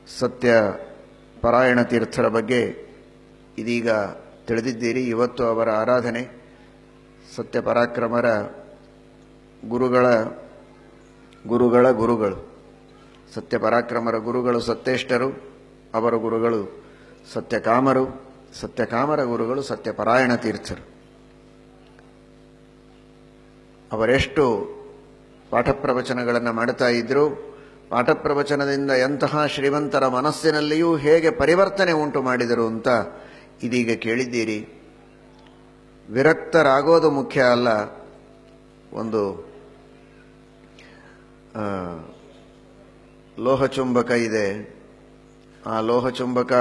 ಸತ್ಯ ಪರಾಯಣ ತೀರ್ಥರ ಬಗ್ಗೆ ಇದೀಗ ತಿಳಿದಿದ್ದೀರಿ ಇವತ್ತು ಅವರ ಆರಾಧನೆ ಸತ್ಯ ಪರಾಕ್ರಮರ ಗುರುಗಳ ಗುರುಗಳ ಗುರುಗಳು ಸತ್ಯ ಪರಾಕ್ರಮರ ಗುರುಗಳು ಸತ್ಯೇಷ್ಟರು ಅವರ ಗುರುಗಳು ಸತ್ಯಕಾಮರು ಸತ್ಯಕಾಮರ ಗುರುಗಳು ಸತ್ಯಪರಾಯಣ ತೀರ್ಥರು ಅವರೆಷ್ಟು ಪಾಠ ಪ್ರವಚನಗಳನ್ನು ಮಾಡ್ತಾ ಇದ್ರು ಪಾಠ ಪ್ರವಚನದಿಂದ ಎಂತಹ ಶ್ರೀಮಂತರ ಮನಸ್ಸಿನಲ್ಲಿಯೂ ಹೇಗೆ ಪರಿವರ್ತನೆ ಉಂಟು ಮಾಡಿದರು ಅಂತ ಇದೀಗ ಕೇಳಿದ್ದೀರಿ ವಿರಕ್ತರಾಗೋದು ಮುಖ್ಯ ಅಲ್ಲ ಒಂದು ಆ, ಲೋಹಚುಂಬಕ ಇದೆ ಆ ಲೋಹಚುಂಬಕ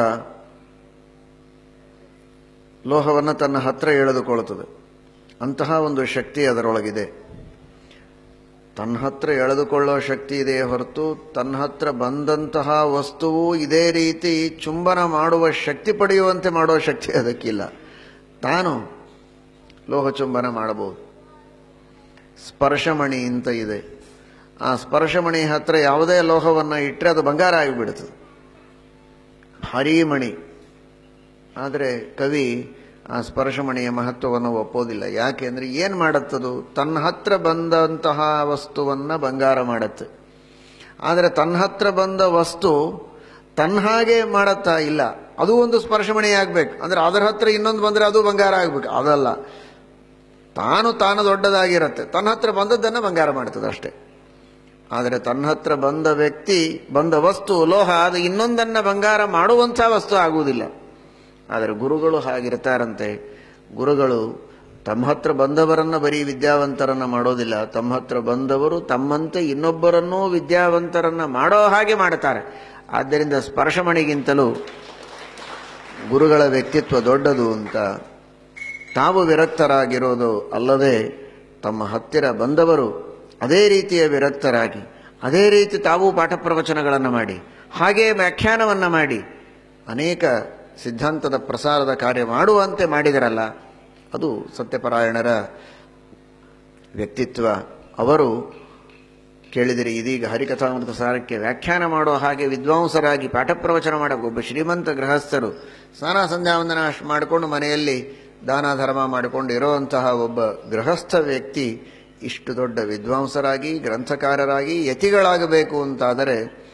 ಲೋಹವನ್ನು ತನ್ನ ಹತ್ರ ಎಳೆದುಕೊಳ್ಳುತ್ತದೆ ಅಂತಹ ಒಂದು ಶಕ್ತಿ ಅದರೊಳಗಿದೆ ತನ್ನ ಹತ್ರ ಎಳೆದುಕೊಳ್ಳೋ ಶಕ್ತಿ ಇದೆಯೇ ಹೊರತು ತನ್ನ ಹತ್ರ ಬಂದಂತಹ ವಸ್ತುವು ಇದೇ ರೀತಿ ಚುಂಬನ ಮಾಡುವ ಶಕ್ತಿ ಪಡೆಯುವಂತೆ ಮಾಡೋ ಶಕ್ತಿ ಅದಕ್ಕಿಲ್ಲ ತಾನು ಲೋಹಚುಂಬನ ಮಾಡಬಹುದು ಸ್ಪರ್ಶಮಣಿ ಅಂತ ಇದೆ ಆ ಸ್ಪರ್ಶಮಣಿ ಹತ್ರ ಯಾವುದೇ ಲೋಹವನ್ನು ಇಟ್ಟರೆ ಅದು ಬಂಗಾರ ಆಗಿಬಿಡುತ್ತದೆ ಭಾರೀ ಮಣಿ ಆದರೆ ಕವಿ ಆ ಸ್ಪರ್ಶಮಣಿಯ ಮಹತ್ವವನ್ನು ಒಪ್ಪೋದಿಲ್ಲ ಯಾಕೆ ಅಂದರೆ ಏನು ಮಾಡತ್ತದು ತನ್ನ ಹತ್ರ ಬಂದಂತಹ ವಸ್ತುವನ್ನು ಬಂಗಾರ ಮಾಡತ್ತೆ ಆದರೆ ತನ್ನ ಹತ್ರ ಬಂದ ವಸ್ತು ತನ್ನ ಹಾಗೆ ಮಾಡತ್ತಾ ಇಲ್ಲ ಅದು ಒಂದು ಸ್ಪರ್ಶಮಣಿ ಆಗ್ಬೇಕು ಅಂದರೆ ಅದರ ಹತ್ರ ಇನ್ನೊಂದು ಬಂದರೆ ಅದು ಬಂಗಾರ ಆಗ್ಬೇಕು ಅದಲ್ಲ ತಾನು ತಾನು ದೊಡ್ಡದಾಗಿರತ್ತೆ ತನ್ನ ಹತ್ರ ಬಂದದ್ದನ್ನು ಬಂಗಾರ ಮಾಡ್ತದೆ ಅಷ್ಟೇ ಆದರೆ ತನ್ನ ಹತ್ರ ಬಂದ ವ್ಯಕ್ತಿ ಬಂದ ವಸ್ತು ಲೋಹ ಅದು ಇನ್ನೊಂದನ್ನು ಬಂಗಾರ ಮಾಡುವಂಥ ವಸ್ತು ಆಗುವುದಿಲ್ಲ ಆದರೆ ಗುರುಗಳು ಹಾಗಿರ್ತಾರಂತೆ ಗುರುಗಳು ತಮ್ಮ ಹತ್ರ ಬಂದವರನ್ನ ಬರೀ ವಿದ್ಯಾವಂತರನ್ನ ಮಾಡೋದಿಲ್ಲ ತಮ್ಮ ಹತ್ರ ಬಂದವರು ತಮ್ಮಂತೆ ಇನ್ನೊಬ್ಬರನ್ನೂ ವಿದ್ಯಾವಂತರನ್ನ ಮಾಡೋ ಹಾಗೆ ಮಾಡುತ್ತಾರೆ ಆದ್ದರಿಂದ ಸ್ಪರ್ಶಮಣಿಗಿಂತಲೂ ಗುರುಗಳ ವ್ಯಕ್ತಿತ್ವ ದೊಡ್ಡದು ಅಂತ ತಾವು ವಿರಕ್ತರಾಗಿರೋದು ಅಲ್ಲದೆ ತಮ್ಮ ಹತ್ತಿರ ಬಂದವರು ಅದೇ ರೀತಿಯ ವಿರಕ್ತರಾಗಿ ಅದೇ ರೀತಿ ತಾವು ಪಾಠ ಪ್ರವಚನಗಳನ್ನು ಮಾಡಿ ಹಾಗೇ ವ್ಯಾಖ್ಯಾನವನ್ನು ಮಾಡಿ ಅನೇಕ ಸಿದ್ಧಾಂತದ ಪ್ರಸಾರದ ಕಾರ್ಯ ಮಾಡುವಂತೆ ಮಾಡಿದರಲ್ಲ ಅದು ಸತ್ಯಪರಾಯಣರ ವ್ಯಕ್ತಿತ್ವ ಅವರು ಕೇಳಿದರೆ ಇದೀಗ ಹರಿಕಥಾಮೃತ ಸಾರಕ್ಕೆ ವ್ಯಾಖ್ಯಾನ ಮಾಡೋ ಹಾಗೆ ವಿದ್ವಾಂಸರಾಗಿ ಪಾಠ ಪ್ರವಚನ ಮಾಡೋ ಒಬ್ಬ ಶ್ರೀಮಂತ ಗೃಹಸ್ಥರು ಸ್ನಾನ ಸಂಧ್ಯಾವಂದನ ಅಷ್ಟು ಮಾಡಿಕೊಂಡು ಮನೆಯಲ್ಲಿ ದಾನ ಧರ್ಮ ಮಾಡಿಕೊಂಡು ಇರುವಂತಹ ಒಬ್ಬ ಗೃಹಸ್ಥ ವ್ಯಕ್ತಿ ಇಷ್ಟು ದೊಡ್ಡ ವಿದ್ವಾಂಸರಾಗಿ ಗ್ರಂಥಕಾರರಾಗಿ ಯತಿಗಳಾಗಬೇಕು ಅಂತಾದರೆ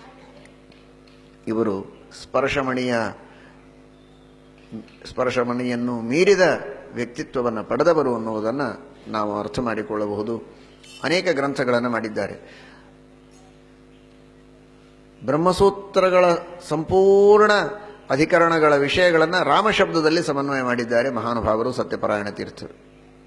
ಇವರು ಸ್ಪರ್ಶಮಣಿಯ ಸ್ಪರ್ಶಮಣಿಯನ್ನು ಮೀರಿದ ವ್ಯಕ್ತಿತ್ವವನ್ನು ಪಡೆದವರು ಅನ್ನುವುದನ್ನು ನಾವು ಅರ್ಥ ಮಾಡಿಕೊಳ್ಳಬಹುದು ಅನೇಕ ಗ್ರಂಥಗಳನ್ನು ಮಾಡಿದ್ದಾರೆ ಬ್ರಹ್ಮಸೂತ್ರಗಳ ಸಂಪೂರ್ಣ ಅಧಿಕರಣಗಳ ವಿಷಯಗಳನ್ನು ರಾಮಶಬ್ದದಲ್ಲಿ ಸಮನ್ವಯ ಮಾಡಿದ್ದಾರೆ ಮಹಾನುಭಾವರು ಸತ್ಯಪರಾಯಣ ತೀರ್ಥರು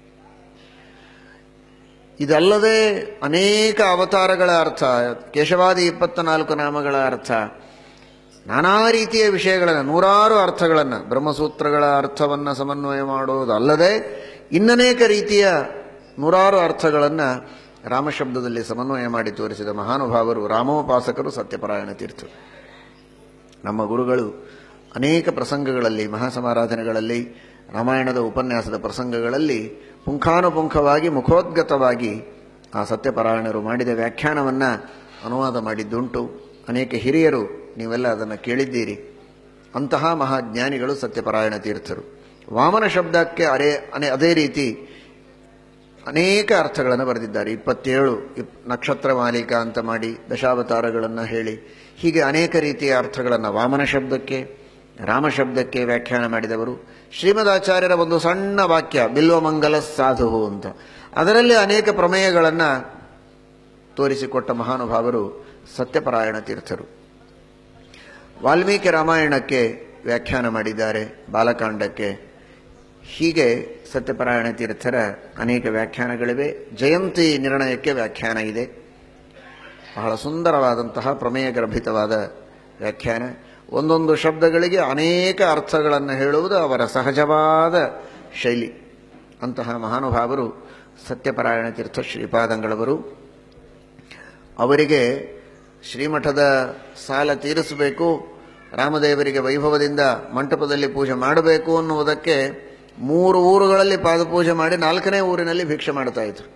ಇದಲ್ಲದೆ ಅನೇಕ ಅವತಾರಗಳ ಅರ್ಥ ಕೇಶವಾದಿ ಇಪ್ಪತ್ತ ನಾಲ್ಕು ನಾಮಗಳ ಅರ್ಥ ನಾನಾ ರೀತಿಯ ವಿಷಯಗಳನ್ನು ನೂರಾರು ಅರ್ಥಗಳನ್ನು ಬ್ರಹ್ಮಸೂತ್ರಗಳ ಅರ್ಥವನ್ನು ಸಮನ್ವಯ ಮಾಡೋದಲ್ಲದೆ ಇನ್ನನೇಕ ರೀತಿಯ ನೂರಾರು ಅರ್ಥಗಳನ್ನು ರಾಮಶಬ್ದದಲ್ಲಿ ಸಮನ್ವಯ ಮಾಡಿ ತೋರಿಸಿದ ಮಹಾನುಭಾವರು ರಾಮೋಪಾಸಕರು ಸತ್ಯಪರಾಯಣ ತೀರ್ಥರು ನಮ್ಮ ಗುರುಗಳು ಅನೇಕ ಪ್ರಸಂಗಗಳಲ್ಲಿ ಮಹಾಸಮಾರಾಧನೆಗಳಲ್ಲಿ ರಾಮಾಯಣದ ಉಪನ್ಯಾಸದ ಪ್ರಸಂಗಗಳಲ್ಲಿ ಪುಂಖಾನುಪುಂಖವಾಗಿ ಮುಖೋದ್ಗತವಾಗಿ ಆ ಸತ್ಯಪರಾಯಣರು ಮಾಡಿದ ವ್ಯಾಖ್ಯಾನವನ್ನು ಅನುವಾದ ಮಾಡಿದ್ದುಂಟು ಅನೇಕ ಹಿರಿಯರು ನೀವೆಲ್ಲ ಅದನ್ನು ಕೇಳಿದ್ದೀರಿ ಅಂತಹ ಮಹಾಜ್ಞಾನಿಗಳು ಸತ್ಯಪರಾಯಣ ತೀರ್ಥರು ವಾಮನ ಶಬ್ದಕ್ಕೆ ಅರೇ ಅನೇ ಅದೇ ರೀತಿ ಅನೇಕ ಅರ್ಥಗಳನ್ನು ಬರೆದಿದ್ದಾರೆ ಇಪ್ಪತ್ತೇಳು ಇಪ್ ನಕ್ಷತ್ರ ಮಾಲೀಕ ಅಂತ ಮಾಡಿ ದಶಾವತಾರಗಳನ್ನು ಹೇಳಿ ಹೀಗೆ ಅನೇಕ ರೀತಿಯ ಅರ್ಥಗಳನ್ನು ವಾಮನ ಶಬ್ದಕ್ಕೆ ರಾಮ ಶಬ್ದಕ್ಕೆ ವ್ಯಾಖ್ಯಾನ ಮಾಡಿದವರು ಶ್ರೀಮದಾಚಾರ್ಯರ ಒಂದು ಸಣ್ಣ ವಾಕ್ಯ ಬಿಲ್ವಮಂಗಲ ಸಾಧು ಅಂತ ಅದರಲ್ಲಿ ಅನೇಕ ಪ್ರಮೇಯಗಳನ್ನು ತೋರಿಸಿಕೊಟ್ಟ ಮಹಾನುಭಾವರು ಸತ್ಯಪರಾಯಣ ತೀರ್ಥರು ವಾಲ್ಮೀಕಿ ರಾಮಾಯಣಕ್ಕೆ ವ್ಯಾಖ್ಯಾನ ಮಾಡಿದ್ದಾರೆ ಬಾಲಕಾಂಡಕ್ಕೆ ಹೀಗೆ ಸತ್ಯಪರಾಯಣ ತೀರ್ಥರ ಅನೇಕ ವ್ಯಾಖ್ಯಾನಗಳಿವೆ ಜಯಂತಿ ನಿರ್ಣಯಕ್ಕೆ ವ್ಯಾಖ್ಯಾನ ಇದೆ ಬಹಳ ಸುಂದರವಾದಂತಹ ಪ್ರಮೇಯ ಗರ್ಭಿತವಾದ ವ್ಯಾಖ್ಯಾನ ಒಂದೊಂದು ಶಬ್ದಗಳಿಗೆ ಅನೇಕ ಅರ್ಥಗಳನ್ನು ಹೇಳುವುದು ಅವರ ಸಹಜವಾದ ಶೈಲಿ ಅಂತಹ ಮಹಾನುಭಾವರು ಸತ್ಯಪರಾಯಣ ತೀರ್ಥ ಶ್ರೀಪಾದಂಗಳವರು ಅವರಿಗೆ ಶ್ರೀಮಠದ ಸಾಲ ತೀರಿಸಬೇಕು ರಾಮದೇವರಿಗೆ ವೈಭವದಿಂದ ಮಂಟಪದಲ್ಲಿ ಪೂಜೆ ಮಾಡಬೇಕು ಅನ್ನುವುದಕ್ಕೆ ಮೂರು ಊರುಗಳಲ್ಲಿ ಪಾದಪೂಜೆ ಮಾಡಿ ನಾಲ್ಕನೇ ಊರಿನಲ್ಲಿ ಭಿಕ್ಷೆ ಮಾಡ್ತಾ ಇದ್ರು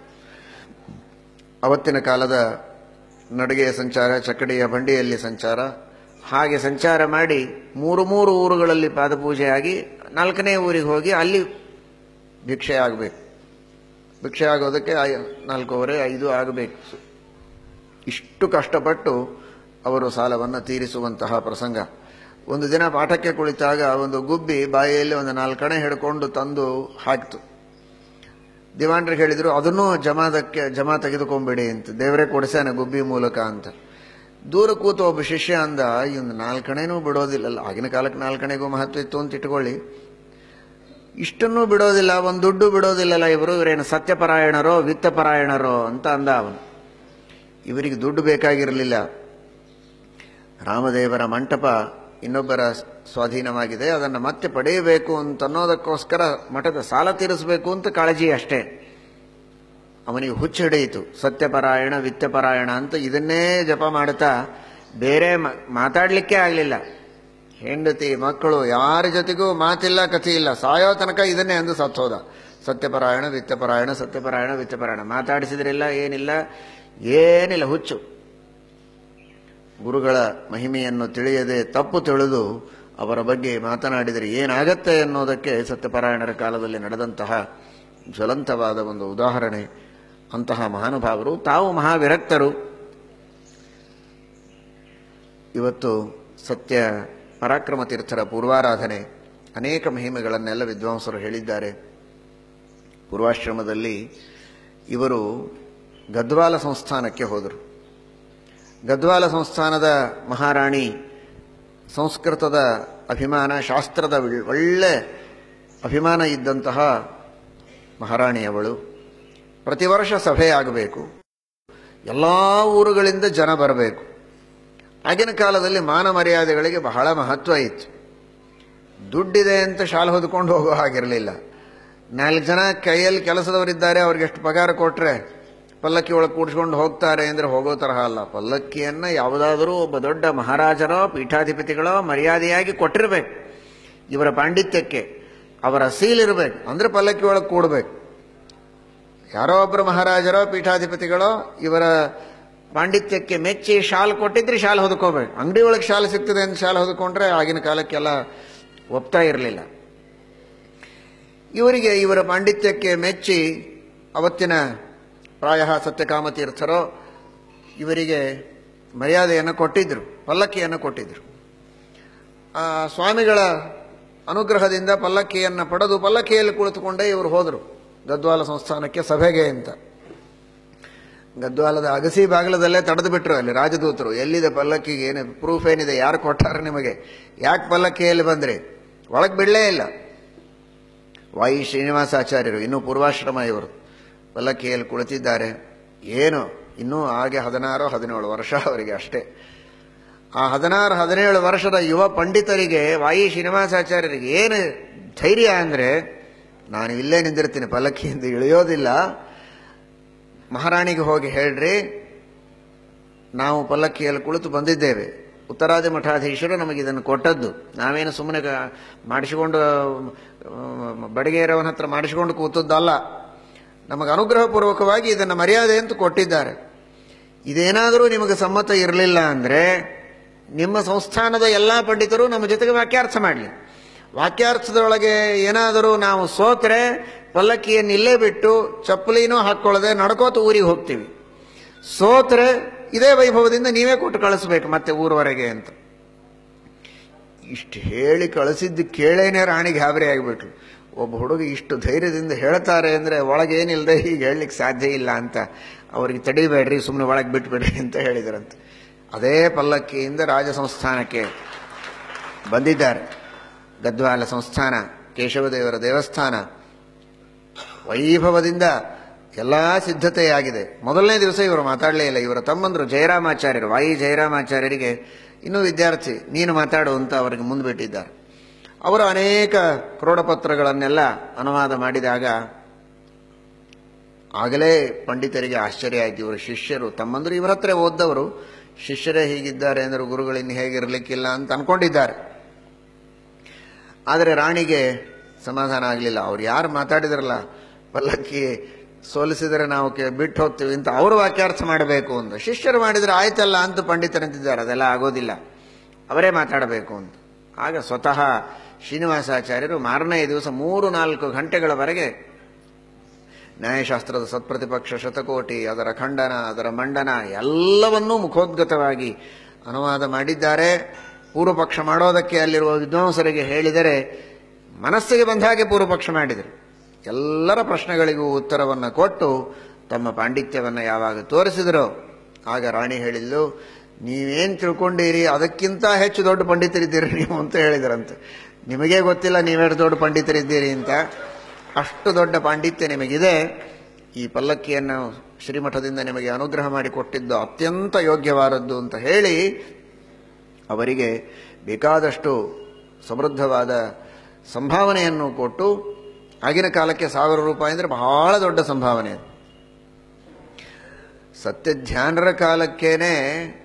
ಅವತ್ತಿನ ಕಾಲದ ನಡಿಗೆಯ ಸಂಚಾರ ಚಕ್ಕಡಿಯ ಬಂಡಿಯಲ್ಲಿ ಸಂಚಾರ ಹಾಗೆ ಸಂಚಾರ ಮಾಡಿ ಮೂರು ಮೂರು ಊರುಗಳಲ್ಲಿ ಪಾದಪೂಜೆ ಆಗಿ ನಾಲ್ಕನೇ ಊರಿಗೆ ಹೋಗಿ ಅಲ್ಲಿ ಭಿಕ್ಷೆ ಆಗಬೇಕು ಭಿಕ್ಷೆ ಆಗೋದಕ್ಕೆ ಐ- ನಾಲ್ಕೂವರೆ ಐದು ಆಗಬೇಕು ಇಷ್ಟು ಕಷ್ಟಪಟ್ಟು ಅವರು ಸಾಲವನ್ನು ತೀರಿಸುವಂತಹ ಪ್ರಸಂಗ ಒಂದು ದಿನ ಪಾಠಕ್ಕೆ ಕುಳಿತಾಗ ಒಂದು ಗುಬ್ಬಿ ಬಾಯಿಯಲ್ಲಿ ಒಂದು ನಾಲ್ಕಣೆ ಹಿಡ್ಕೊಂಡು ತಂದು ಹಾಕಿತು ದಿವಾನ್ರಿಗೆ ಹೇಳಿದ್ರು ಅದನ್ನೂ ಜಮಾದಕ್ಕೆ ಜಮಾ ತೆಗೆದುಕೊಂಬಿಡಿ ಅಂತ ದೇವರೇ ಕೊಡಿಸ್ಯಾನೆ ಗುಬ್ಬಿ ಮೂಲಕ ಅಂತ ದೂರ ಕೂತು ಒಬ್ಬ ಶಿಷ್ಯ ಅಂದ ಈ ಒಂದು ನಾಲ್ಕಣೆನೂ ಬಿಡೋದಿಲ್ಲಲ್ಲ ಆಗಿನ ಕಾಲಕ್ಕೆ ನಾಲ್ಕಣೆಗೂ ಮಹತ್ವ ಇತ್ತು ಅಂತ ಇಟ್ಕೊಳ್ಳಿ ಇಷ್ಟನ್ನೂ ಬಿಡೋದಿಲ್ಲ ಒಂದು ದುಡ್ಡು ಬಿಡೋದಿಲ್ಲಲ್ಲ ಇವರು ಇವರೇನು ಸತ್ಯಪರಾಯಣರೋ ವಿತ್ತಪರಾಯಣರೋ ಅಂತ ಅಂದ ಅವನು ಇವರಿಗೆ ದುಡ್ಡು ಬೇಕಾಗಿರಲಿಲ್ಲ ರಾಮದೇವರ ಮಂಟಪ ಇನ್ನೊಬ್ಬರ ಸ್ವಾಧೀನವಾಗಿದೆ ಅದನ್ನು ಮತ್ತೆ ಪಡೆಯಬೇಕು ಅಂತ ಅನ್ನೋದಕ್ಕೋಸ್ಕರ ಮಠದ ಸಾಲ ತೀರಿಸಬೇಕು ಅಂತ ಕಾಳಜಿ ಅಷ್ಟೇ ಅವನಿಗೆ ಹುಚ್ಚು ಹಿಡಿಯಿತು ಸತ್ಯಪರಾಯಣ ವಿತ್ತಪರಾಯಣ ಅಂತ ಇದನ್ನೇ ಜಪ ಮಾಡುತ್ತಾ ಬೇರೆ ಮ- ಮಾತಾಡ್ಲಿಕ್ಕೆ ಆಗಲಿಲ್ಲ ಹೆಂಡತಿ ಮಕ್ಕಳು ಯಾರ ಜೊತೆಗೂ ಮಾತಿಲ್ಲ ಕಥೆ ಇಲ್ಲ ಸಾಯೋ ತನಕ ಇದನ್ನೇ ಅಂದು ಸತ್ತೋದ ಸತ್ಯಪರಾಯಣ ವಿತ್ತಪರಾಯಣ ಸತ್ಯಪರಾಯಣ ವಿತ್ತಪರಾಯಣ ಮಾತಾಡಿಸಿದ್ರಿಲ್ಲ ಏನಿಲ್ಲ ಏನಿಲ್ಲ ಹುಚ್ಚು ಗುರುಗಳ ಮಹಿಮೆಯನ್ನು ತಿಳಿಯದೆ ತಪ್ಪು ತಿಳಿದು ಅವರ ಬಗ್ಗೆ ಮಾತನಾಡಿದರೆ ಏನಾಗತ್ತೆ ಅನ್ನೋದಕ್ಕೆ ಸತ್ಯಪರಾಯಣರ ಕಾಲದಲ್ಲಿ ನಡೆದಂತಹ ಜ್ವಲಂತವಾದ ಒಂದು ಉದಾಹರಣೆ ಅಂತಹ ಮಹಾನುಭಾವರು ತಾವು ಮಹಾವಿರಕ್ತರು ಇವತ್ತು ಸತ್ಯ ಪರಾಕ್ರಮ ತೀರ್ಥರ ಪೂರ್ವಾರಾಧನೆ ಅನೇಕ ಮಹಿಮೆಗಳನ್ನೆಲ್ಲ ವಿದ್ವಾಂಸರು ಹೇಳಿದ್ದಾರೆ ಪೂರ್ವಾಶ್ರಮದಲ್ಲಿ ಇವರು ಗದ್ವಾಲ ಸಂಸ್ಥಾನಕ್ಕೆ ಹೋದರು ಗದ್ವಾಲ ಸಂಸ್ಥಾನದ ಮಹಾರಾಣಿ ಸಂಸ್ಕೃತದ ಅಭಿಮಾನ ಶಾಸ್ತ್ರದ ಒಳ್- ಒಳ್ಳೆ ಅಭಿಮಾನ ಇದ್ದಂತಹ ಮಹಾರಾಣಿಯವಳು ಪ್ರತಿ ವರ್ಷ ಸಭೆ ಆಗಬೇಕು ಎಲ್ಲ ಊರುಗಳಿಂದ ಜನ ಬರಬೇಕು ಆಗಿನ ಕಾಲದಲ್ಲಿ ಮಾನ ಮರ್ಯಾದೆಗಳಿಗೆ ಬಹಳ ಮಹತ್ವ ಇತ್ತು ದುಡ್ಡಿದೆ ಅಂತ ಶಾಲೆ ಹೊದ್ಕೊಂಡು ಹೋಗೋ ಹಾಗಿರಲಿಲ್ಲ ನಾಲ್ಕು ಜನ ಕೈಯಲ್ಲಿ ಕೆಲಸದವರಿದ್ದಾರೆ ಅವ್ರಿಗೆ ಎಷ್ಟು ಪಗಾರ ಕೊಟ್ರೆ ಪಲ್ಲಕ್ಕಿ ಒಳಗೆ ಕೂಡಿಸ್ಕೊಂಡು ಹೋಗ್ತಾರೆ ಅಂದರೆ ಹೋಗೋ ತರಹ ಅಲ್ಲ ಪಲ್ಲಕ್ಕಿಯನ್ನು ಯಾವುದಾದರೂ ಒಬ್ಬ ದೊಡ್ಡ ಮಹಾರಾಜರೋ ಪೀಠಾಧಿಪತಿಗಳೋ ಮರ್ಯಾದೆಯಾಗಿ ಕೊಟ್ಟಿರಬೇಕು ಇವರ ಪಾಂಡಿತ್ಯಕ್ಕೆ ಅವರ ಸೀಲಿರಬೇಕು ಅಂದರೆ ಪಲ್ಲಕ್ಕಿ ಒಳಗೆ ಕೂಡಬೇಕು ಯಾರೋ ಒಬ್ಬರು ಮಹಾರಾಜರೋ ಪೀಠಾಧಿಪತಿಗಳೋ ಇವರ ಪಾಂಡಿತ್ಯಕ್ಕೆ ಮೆಚ್ಚಿ ಶಾಲ್ ಕೊಟ್ಟಿದ್ರೆ ಶಾಲ್ ಹೊದ್ಕೋಬೇಕು ಅಂಗಡಿ ಒಳಗೆ ಶಾಲ್ ಸಿಗ್ತದೆ ಅಂತ ಶಾಲ್ ಹೊದ್ಕೊಂಡ್ರೆ ಆಗಿನ ಕಾಲಕ್ಕೆಲ್ಲ ಒಪ್ತಾ ಇರಲಿಲ್ಲ ಇವರಿಗೆ ಇವರ ಪಾಂಡಿತ್ಯಕ್ಕೆ ಮೆಚ್ಚಿ ಅವತ್ತಿನ ಪ್ರಾಯ ಸತ್ಯಕಾಮ ತೀರ್ಥರೋ ಇವರಿಗೆ ಮರ್ಯಾದೆಯನ್ನು ಕೊಟ್ಟಿದ್ದರು ಪಲ್ಲಕ್ಕಿಯನ್ನು ಕೊಟ್ಟಿದ್ದರು ಆ ಸ್ವಾಮಿಗಳ ಅನುಗ್ರಹದಿಂದ ಪಲ್ಲಕ್ಕಿಯನ್ನು ಪಡೆದು ಪಲ್ಲಕ್ಕಿಯಲ್ಲಿ ಕುಳಿತುಕೊಂಡೇ ಇವರು ಹೋದರು ಗದ್ವಾಲ ಸಂಸ್ಥಾನಕ್ಕೆ ಸಭೆಗೆ ಅಂತ ಗದ್ವಾಲದ ಅಗಸಿ ಬಾಗಿಲದಲ್ಲೇ ತಡೆದು ಬಿಟ್ರು ಅಲ್ಲಿ ರಾಜದೂತರು ಎಲ್ಲಿದೆ ಪಲ್ಲಕ್ಕಿಗೆ ಏನು ಪ್ರೂಫ್ ಏನಿದೆ ಯಾರು ಕೊಟ್ಟಾರ ನಿಮಗೆ ಯಾಕೆ ಪಲ್ಲಕ್ಕಿಯಲ್ಲಿ ಬಂದ್ರಿ ಒಳಗೆ ಬಿಡಲೇ ಇಲ್ಲ ವಾಯಿ ಶ್ರೀನಿವಾಸಾಚಾರ್ಯರು ಇನ್ನೂ ಪೂರ್ವಾಶ್ರಮ ಇವರು ಪಲ್ಲಕ್ಕಿಯಲ್ಲಿ ಕುಳಿತಿದ್ದಾರೆ ಏನು ಇನ್ನೂ ಹಾಗೆ ಹದಿನಾರು ಹದಿನೇಳು ವರ್ಷ ಅವರಿಗೆ ಅಷ್ಟೇ ಆ ಹದಿನಾರು ಹದಿನೇಳು ವರ್ಷದ ಯುವ ಪಂಡಿತರಿಗೆ ವಾಯಿ ಶ್ರೀನಿವಾಸಾಚಾರ್ಯರಿಗೆ ಏನು ಧೈರ್ಯ ಅಂದರೆ ನಾನು ಇಲ್ಲೇ ನಿಂದಿರ್ತೀನಿ ಪಲ್ಲಕ್ಕಿಯಿಂದ ಇಳಿಯೋದಿಲ್ಲ ಮಹಾರಾಣಿಗೆ ಹೋಗಿ ಹೇಳ್ರಿ ನಾವು ಪಲ್ಲಕ್ಕಿಯಲ್ಲಿ ಕುಳಿತು ಬಂದಿದ್ದೇವೆ ಉತ್ತರಾದಿ ಮಠಾಧೀಶರು ನಮಗೆ ಇದನ್ನು ಕೊಟ್ಟದ್ದು ನಾವೇನು ಸುಮ್ಮನೆ ಗ- ಮಾಡಿಸಿಕೊಂಡು ಆ, ಬಡಿಗೇರವನ ಹತ್ರ ಮಾಡಿಸಿಕೊಂಡು ಕೂತದ್ದಲ್ಲ ನಮಗೆ ಅನುಗ್ರಹಪೂರ್ವಕವಾಗಿ ಇದನ್ನು ಮರ್ಯಾದೆ ಅಂತ ಕೊಟ್ಟಿದ್ದಾರೆ ಇದೇನಾದರೂ ನಿಮಗೆ ಸಮ್ಮತ ಇರಲಿಲ್ಲ ಅಂದರೆ ನಿಮ್ಮ ಸಂಸ್ಥಾನದ ಎಲ್ಲ ಪಂಡಿತರು ನಮ್ಮ ಜೊತೆಗೆ ವಾಕ್ಯಾರ್ಥ ಮಾಡಲಿ ವಾಕ್ಯಾರ್ಥದೊಳಗೆ ಏನಾದರೂ ನಾವು ಸೋತ್ರೆ ಪಲ್ಲಕ್ಕಿಯನ್ನು ಇಲ್ಲೇ ಬಿಟ್ಟು ಚಪ್ಪಲಿನೂ ಹಾಕ್ಕೊಳ್ಳದೆ ನಡ್ಕೋತ ಊರಿಗೆ ಹೋಗ್ತೀವಿ ಸೋತ್ರೆ ಇದೇ ವೈಭವದಿಂದ ನೀವೇ ಕೊಟ್ಟು ಕಳಿಸ್ಬೇಕು ಮತ್ತೆ ಊರವರೆಗೆ ಅಂತ ಇಷ್ಟು ಹೇಳಿ ಕಳಿಸಿದ್ದು ಕೇಳೇನೆ ರಾಣಿ ಗಾಬರಿ ಆಗಿಬಿಟ್ಲು ಒಬ್ಬ ಹುಡುಗ ಇಷ್ಟು ಧೈರ್ಯದಿಂದ ಹೇಳ್ತಾರೆ ಅಂದರೆ ಒಳಗೇನಿಲ್ಲದೆ ಹೀಗೆ ಹೇಳಲಿಕ್ಕೆ ಸಾಧ್ಯ ಇಲ್ಲ ಅಂತ ಅವ್ರಿಗೆ ತಡಿಬೇಡ್ರಿ ಸುಮ್ಮನೆ ಒಳಗೆ ಬಿಟ್ಬಿಡ್ರಿ ಅಂತ ಹೇಳಿದ್ರಂತೆ ಅದೇ ಪಲ್ಲಕ್ಕಿಯಿಂದ ರಾಜ ಸಂಸ್ಥಾನಕ್ಕೆ ಬಂದಿದ್ದಾರೆ ಗದ್ವಾಲ ಸಂಸ್ಥಾನ ಕೇಶವದೇವರ ದೇವಸ್ಥಾನ ವೈಭವದಿಂದ ಎಲ್ಲ ಸಿದ್ಧತೆಯಾಗಿದೆ ಮೊದಲನೇ ದಿವಸ ಇವರು ಮಾತಾಡಲೇ ಇಲ್ಲ ಇವರ ತಮ್ಮಂದರು ಜಯರಾಮಾಚಾರ್ಯರು ವಾಯಿ ಜಯರಾಮಾಚಾರ್ಯರಿಗೆ ಇನ್ನೂ ವಿದ್ಯಾರ್ಥಿ ನೀನು ಮಾತಾಡು ಅಂತ ಅವರಿಗೆ ಮುಂದ್ಬಿಟ್ಟಿದ್ದಾರೆ ಅವರು ಅನೇಕ ಕ್ರೋಡಪತ್ರಗಳನ್ನೆಲ್ಲ ಅನುವಾದ ಮಾಡಿದಾಗ ಆಗಲೇ ಪಂಡಿತರಿಗೆ ಆಶ್ಚರ್ಯ ಆಯ್ತು ಇವರು ಶಿಷ್ಯರು ತಮ್ಮಂದರು ಇವರ ಹತ್ರ ಓದ್ದವರು ಶಿಷ್ಯರೇ ಹೀಗಿದ್ದಾರೆ ಅಂದರೆ ಗುರುಗಳಿನ್ನು ಹೇಗಿರಲಿಕ್ಕಿಲ್ಲ ಅಂತ ಅನ್ಕೊಂಡಿದ್ದಾರೆ ಆದರೆ ರಾಣಿಗೆ ಸಮಾಧಾನ ಆಗಲಿಲ್ಲ ಅವ್ರು ಯಾರು ಮಾತಾಡಿದ್ರಲ್ಲ ಪಲ್ಲಕ್ಕಿ ಸೋಲಿಸಿದರೆ ನಾವು ಕೆ- ಬಿಟ್ಟು ಹೋಗ್ತೀವಿ ಅಂತ ಅವರು ವಾಕ್ಯಾರ್ಥ ಮಾಡಬೇಕು ಅಂತ ಶಿಷ್ಯರು ಮಾಡಿದರೆ ಆಯ್ತಲ್ಲ ಅಂತ ಪಂಡಿತರಂತಿದ್ದಾರೆ ಅದೆಲ್ಲ ಆಗೋದಿಲ್ಲ ಅವರೇ ಮಾತಾಡಬೇಕು ಅಂತ ಆಗ ಸ್ವತಃ ಶ್ರೀನಿವಾಸಾಚಾರ್ಯರು ಮಾರನೇ ದಿವಸ ಮೂರು ನಾಲ್ಕು ಗಂಟೆಗಳವರೆಗೆ ನ್ಯಾಯಶಾಸ್ತ್ರದ ಸತ್ಪ್ರತಿಪಕ್ಷ ಶತಕೋಟಿ ಅದರ ಖಂಡನ ಅದರ ಮಂಡನ ಎಲ್ಲವನ್ನೂ ಮುಖೋದ್ಗತವಾಗಿ ಅನುವಾದ ಮಾಡಿದ್ದಾರೆ ಪೂರ್ವಪಕ್ಷ ಮಾಡೋದಕ್ಕೆ ಅಲ್ಲಿರುವ ವಿದ್ವಾಂಸರಿಗೆ ಹೇಳಿದರೆ ಮನಸ್ಸಿಗೆ ಬಂದ ಹಾಗೆ ಪೂರ್ವಪಕ್ಷ ಮಾಡಿದರು ಎಲ್ಲರ ಪ್ರಶ್ನೆಗಳಿಗೂ ಉತ್ತರವನ್ನು ಕೊಟ್ಟು ತಮ್ಮ ಪಾಂಡಿತ್ಯವನ್ನು ಯಾವಾಗ ತೋರಿಸಿದರೋ ಆಗ ರಾಣಿ ಹೇಳಿದ್ಲು ನೀವೇನು ತಿಳ್ಕೊಂಡಿರಿ ಅದಕ್ಕಿಂತ ಹೆಚ್ಚು ದೊಡ್ಡ ಪಂಡಿತರಿದ್ದೀರಿ ನೀವು ಅಂತ ಹೇಳಿದ್ರಂತೆ ನಿಮಗೇ ಗೊತ್ತಿಲ್ಲ ನೀವೆಷ್ಟು ದೊಡ್ಡ ಪಂಡಿತರಿದ್ದೀರಿ ಅಂತ ಅಷ್ಟು ದೊಡ್ಡ ಪಾಂಡಿತ್ಯ ನಿಮಗಿದೆ ಈ ಪಲ್ಲಕ್ಕಿಯನ್ನು ಶ್ರೀಮಠದಿಂದ ನಿಮಗೆ ಅನುಗ್ರಹ ಮಾಡಿಕೊಟ್ಟಿದ್ದು ಅತ್ಯಂತ ಯೋಗ್ಯವಾದದ್ದು ಅಂತ ಹೇಳಿ ಅವರಿಗೆ ಬೇಕಾದಷ್ಟು ಸಮೃದ್ಧವಾದ ಸಂಭಾವನೆಯನ್ನು ಕೊಟ್ಟು ಆಗಿನ ಕಾಲಕ್ಕೆ ಸಾವಿರ ರೂಪಾಯಿ ಅಂದರೆ ಬಹಳ ದೊಡ್ಡ ಸಂಭಾವನೆ ಅದು ಸತ್ಯಧ್ಯಾನರ ಕಾಲಕ್ಕೇನೆ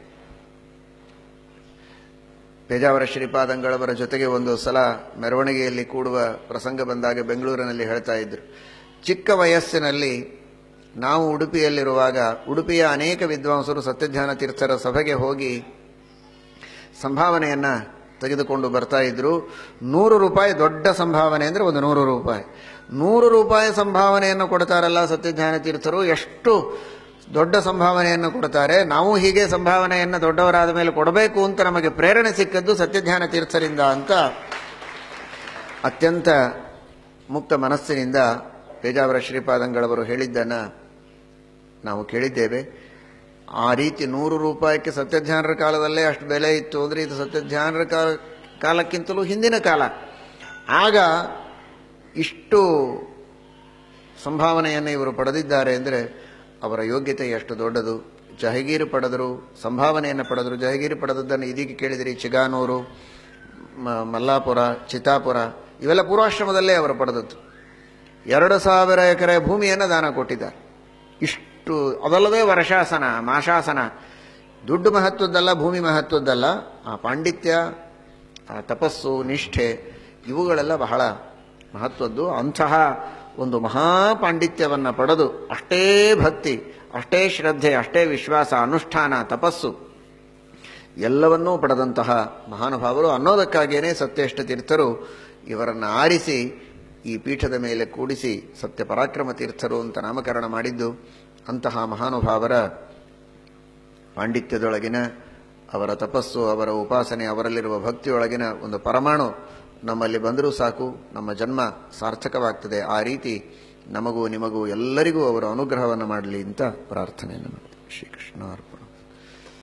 ಪೇಜಾವರ ಶ್ರೀಪಾದಂಗಳವರ ಜೊತೆಗೆ ಒಂದು ಸಲ ಮೆರವಣಿಗೆಯಲ್ಲಿ ಕೂಡುವ ಪ್ರಸಂಗ ಬಂದಾಗ ಬೆಂಗಳೂರಿನಲ್ಲಿ ಹೇಳ್ತಾ ಇದ್ರು ಚಿಕ್ಕ ವಯಸ್ಸಿನಲ್ಲಿ ನಾವು ಉಡುಪಿಯಲ್ಲಿರುವಾಗ ಉಡುಪಿಯ ಅನೇಕ ವಿದ್ವಾಂಸರು ಸತ್ಯಧ್ಯಾನ ತೀರ್ಥರ ಸಭೆಗೆ ಹೋಗಿ ಸಂಭಾವನೆಯನ್ನ ತೆಗೆದುಕೊಂಡು ಬರ್ತಾ ಇದ್ರು ನೂರು ರೂಪಾಯಿ ದೊಡ್ಡ ಸಂಭಾವನೆ ಅಂದರೆ ಒಂದು ನೂರು ರೂಪಾಯಿ ನೂರು ರೂಪಾಯಿ ಸಂಭಾವನೆಯನ್ನು ಕೊಡ್ತಾರಲ್ಲ ಸತ್ಯಜ್ಞಾನ ತೀರ್ಥರು ಎಷ್ಟು ದೊಡ್ಡ ಸಂಭಾವನೆಯನ್ನು ಕೊಡ್ತಾರೆ ನಾವು ಹೀಗೆ ಸಂಭಾವನೆಯನ್ನು ದೊಡ್ಡವರಾದ ಮೇಲೆ ಕೊಡಬೇಕು ಅಂತ ನಮಗೆ ಪ್ರೇರಣೆ ಸಿಕ್ಕದ್ದು ಸತ್ಯಜ್ಞಾನ ತೀರ್ಥರಿಂದ ಅಂತ ಅತ್ಯಂತ ಮುಕ್ತ ಮನಸ್ಸಿನಿಂದ ಪೇಜಾವರ ಶ್ರೀಪಾದಂಗಳವರು ಹೇಳಿದ್ದನ್ನು ನಾವು ಕೇಳಿದ್ದೇವೆ ಆ ರೀತಿ ನೂರು ರೂಪಾಯಿಗೆ ಸತ್ಯಧ್ಯಾನರ ಕಾಲದಲ್ಲೇ ಅಷ್ಟು ಬೆಲೆ ಇತ್ತು ಅಂದರೆ ಇದು ಸತ್ಯಧ್ಯಾನರ ಕಾಲ ಕಾಲಕ್ಕಿಂತಲೂ ಹಿಂದಿನ ಕಾಲ ಆಗ ಇಷ್ಟು ಸಂಭಾವನೆಯನ್ನು ಇವರು ಪಡೆದಿದ್ದಾರೆ ಅಂದರೆ ಅವರ ಯೋಗ್ಯತೆ ಎಷ್ಟು ದೊಡ್ಡದು ಜಹಗೀರು ಪಡೆದರು ಸಂಭಾವನೆಯನ್ನು ಪಡೆದರು ಜಹಗೀರು ಪಡೆದದ್ದನ್ನು ಇದೀಗ ಕೇಳಿದಿರಿ ಚಿಗಾನೂರು ಮ- ಮಲ್ಲಾಪುರ ಚಿತ್ತಾಪುರ ಇವೆಲ್ಲ ಪೂರ್ವಾಶ್ರಮದಲ್ಲೇ ಅವರು ಪಡೆದದ್ದು ಎರಡು ಸಾವಿರ ಎಕರೆ ಭೂಮಿಯನ್ನು ದಾನ ಕೊಟ್ಟಿದ್ದಾರೆ ಇಷ್ಟು ಅದಲ್ಲದೆ ವರ್ಷಾಸನ ಮಾಶಾಸನ ದುಡ್ಡು ಮಹತ್ವದ್ದಲ್ಲ ಭೂಮಿ ಮಹತ್ವದ್ದಲ್ಲ ಆ ಪಾಂಡಿತ್ಯ ಆ ತಪಸ್ಸು ನಿಷ್ಠೆ ಇವುಗಳೆಲ್ಲ ಬಹಳ ಮಹತ್ವದ್ದು ಅಂತಹ ಒಂದು ಮಹಾಪಾಂಡಿತ್ಯವನ್ನು ಪಡೆದು ಅಷ್ಟೇ ಭಕ್ತಿ ಅಷ್ಟೇ ಶ್ರದ್ಧೆ ಅಷ್ಟೇ ವಿಶ್ವಾಸ ಅನುಷ್ಠಾನ ತಪಸ್ಸು ಎಲ್ಲವನ್ನೂ ಪಡೆದಂತಹ ಮಹಾನುಭಾವರು ಅನ್ನೋದಕ್ಕಾಗಿಯೇ ಸತ್ಯೇಷ್ಟ ತೀರ್ಥರು ಇವರನ್ನು ಆರಿಸಿ ಈ ಪೀಠದ ಮೇಲೆ ಕೂಡಿಸಿ ಸತ್ಯ ಪರಾಕ್ರಮ ತೀರ್ಥರು ಅಂತ ನಾಮಕರಣ ಮಾಡಿದ್ದು ಅಂತಹ ಮಹಾನುಭಾವರ ಪಾಂಡಿತ್ಯದೊಳಗಿನ ಅವರ ತಪಸ್ಸು ಅವರ ಉಪಾಸನೆ ಅವರಲ್ಲಿರುವ ಭಕ್ತಿಯೊಳಗಿನ ಒಂದು ಪರಮಾಣು ನಮ್ಮಲ್ಲಿ ಬಂದರೂ ಸಾಕು ನಮ್ಮ ಜನ್ಮ ಸಾರ್ಥಕವಾಗ್ತದೆ ಆ ರೀತಿ ನಮಗೂ ನಿಮಗೂ ಎಲ್ಲರಿಗೂ ಅವರ ಅನುಗ್ರಹವನ್ನು ಮಾಡಲಿ ಅಂತ ಪ್ರಾರ್ಥನೆಯನ್ನು ಮಾಡ್ತೀವಿ ಶ್ರೀಕೃಷ್ಣ ಅರ್ಪಣ